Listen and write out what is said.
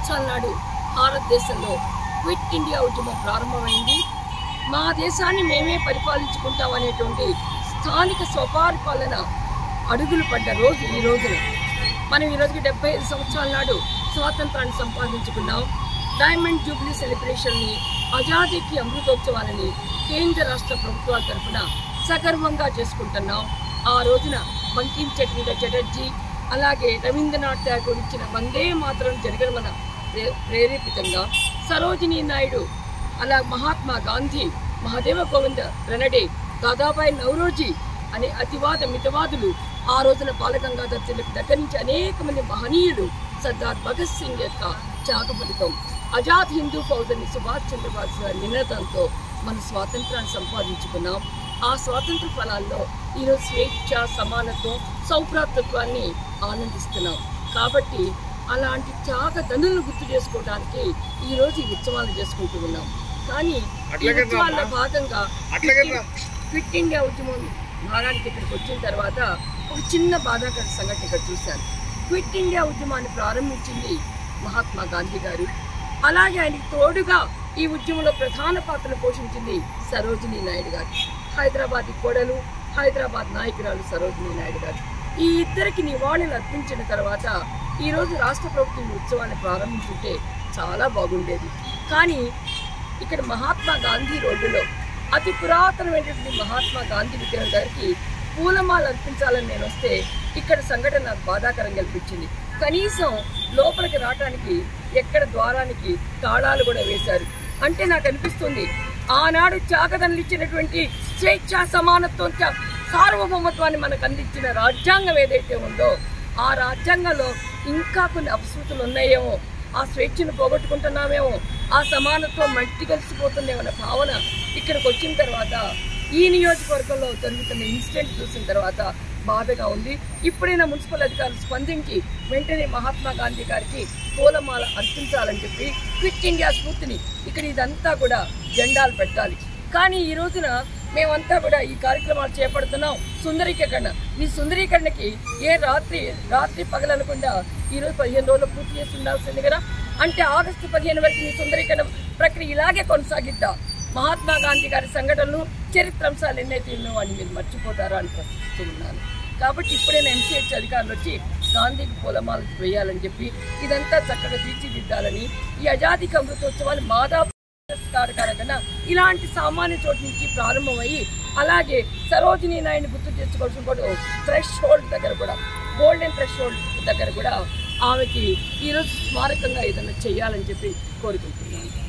సంవత్సరాల నాడు భారతదేశంలో క్విట్ ఇండియా ఉద్యమం ప్రారంభమైంది మా దేశాన్ని మేమే పరిపాలించుకుంటాం అనేటువంటి స్థానిక స్వపరిపాలన అడుగులు పడ్డ రోజు ఈ రోజున మనం ఈ రోజుకి డెబ్బై ఐదు సంవత్సరాల నాడు స్వాతంత్రాన్ని సంపాదించుకున్నాం డైమండ్ జూబ్లీ సెలబ్రేషన్ని ఆజాదీకి అమృతోత్సవాలని కేంద్ర రాష్ట్ర ప్రభుత్వాల తరఫున సగర్వంగా చేసుకుంటున్నాం ఆ రోజున బంకిం చట్నీల చటర్జీ అలాగే రవీంద్రనాథ్ ఠాగూర్ ఇచ్చిన వందే మాత్రం జనగణమన ప్రే- ప్రేరేపితంగా సరోజినీ నాయుడు అలా మహాత్మా గాంధీ మహాదేవ గోవింద రెనడే దాదాబాయి నౌరోజీ అనే అతివాద మితవాదులు ఆ రోజున బాలగంగాధర్ తిలక్ దగ్గర నుంచి అనేక మంది మహనీయులు సర్దార్ భగత్ సింగ్ యొక్క త్యాగ ఫలితం ఆజాద్ హిందూ ఫౌజని సుభాష్ చంద్రబోస్ గారి నినాదంతో మన స్వాతంత్రాన్ని సంపాదించుకున్నాం ఆ స్వాతంత్ర ఫలాల్లో ఈరోజు స్వేచ్ఛ సమానత్వం సౌభ్రాతృత్వాన్ని ఆనందిస్తున్నాం కాబట్టి అలాంటి త్యాగ ధనులను గుర్తు చేసుకోవడానికి ఈ రోజు ఈ ఉత్సవాలు చేసుకుంటూ ఉన్నాం కానీ ఈ అట్లాగే ఉత్సవాల్లో రామ్మా. భాగంగా అట్లాగే రా. క్విట్ ఇండియా ఉద్యమం భాగానికి ఇక్కడికి వచ్చిన తర్వాత ఒక చిన్న బాధాకర సంఘటన ఇక్కడ చూశాను క్విట్ ఇండియా ఉద్యమాన్ని ప్రారంభించింది మహాత్మా గాంధీ గారు అలాగే ఆయనకి తోడుగా ఈ ఉద్యమంలో ప్రధాన పాత్ర పోషించింది సరోజినీ నాయుడు గారు హైదరాబాద్ కోడలు హైదరాబాద్ నాయకురాలు సరోజినీ నాయుడు గారు ఈ ఇద్దరికి నివాళులు అర్పించిన తర్వాత ఈ రోజు రాష్ట్ర ప్రభుత్వం ఈ ఉత్సవాన్ని ప్రారంభించుంటే చాలా బాగుండేది కానీ ఇక్కడ మహాత్మా గాంధీ రోడ్డులో అతి పురాతనమైనటువంటి మహాత్మా గాంధీ విగ్రహం గారికి పూలమాల అర్పించాలని నేను వస్తే ఇక్కడ సంఘటన నాకు బాధాకరం కల్పించింది కనీసం లోపలికి రావడానికి ఎక్కడ ద్వారానికి తాళాలు కూడా వేశారు అంటే నాకు అనిపిస్తుంది ఆనాడు త్యాగదనులు ఇచ్చినటువంటి స్వేచ్ఛ సమానత్వం త్యా- సార్వభౌమత్వాన్ని మనకు అందించిన రాజ్యాంగం ఏదైతే ఉందో ఆ రాజ్యాంగంలో ఇంకా కొన్ని అపశృతులు ఉన్నాయేమో ఆ స్వేచ్ఛను పోగొట్టుకుంటున్నామేమో ఆ సమానత్వం మట్టి కలిసిపోతుందేమన్న భావన ఇక్కడికి వచ్చిన తర్వాత ఈ నియోజకవర్గంలో జరుగుతున్న ఇన్సిడెంట్ చూసిన తర్వాత బాధగా ఉంది ఇప్పుడైనా మున్సిపల్ అధికారులు స్పందించి వెంటనే మహాత్మా గాంధీ గారికి పూలమాల అర్పించాలని చెప్పి క్విట్ ఇండియా స్ఫూర్తిని ఇక్కడ ఇదంతా కూడా జెండాలు పెట్టాలి కానీ ఈ రోజున మేమంతా కూడా ఈ కార్యక్రమాలు చేపడుతున్నాం సుందరీకరణ ఈ సుందరీకరణకి ఏ రాత్రి రాత్రి పగలనకుండా ఈరోజు పదిహేను రోజులు పూర్తి చేసి ఉండాల్సింది కదా అంటే ఆగస్టు పదిహేను వరకు ఈ సుందరీకరణ ప్రక్రియ ఇలాగే కొనసాగిద్దాం మహాత్మా గాంధీ గారి సంఘటనలు చరిత్రాంశాలు ఎన్నైతే ఉన్నాయో అని మీరు మర్చిపోతారా అని ప్రశ్నిస్తూ ఉన్నాను కాబట్టి ఇప్పుడైనా ఎంసీహెచ్ అధికారులు వచ్చి గాంధీకి పూలమాల వేయాలని చెప్పి ఇదంతా చక్కగా తీర్చిదిద్దాలని ఈ అజాదిక అమృతోత్సవాలు మాదా కన్నా ఇలాంటి సామాన్య చోటు నుంచి ప్రారంభమయ్యి అలాగే సరోజినీ నాయుడిని గుర్తు తెచ్చుకోవాల్సిన కూడా థ్రెష్ హోల్డ్ దగ్గర కూడా గోల్డెన్ థ్రెష్ హోల్డ్ దగ్గర కూడా ఆమెకి ఈరోజు స్మారకంగా ఏదైనా చేయాలని చెప్పి కోరుకుంటున్నాను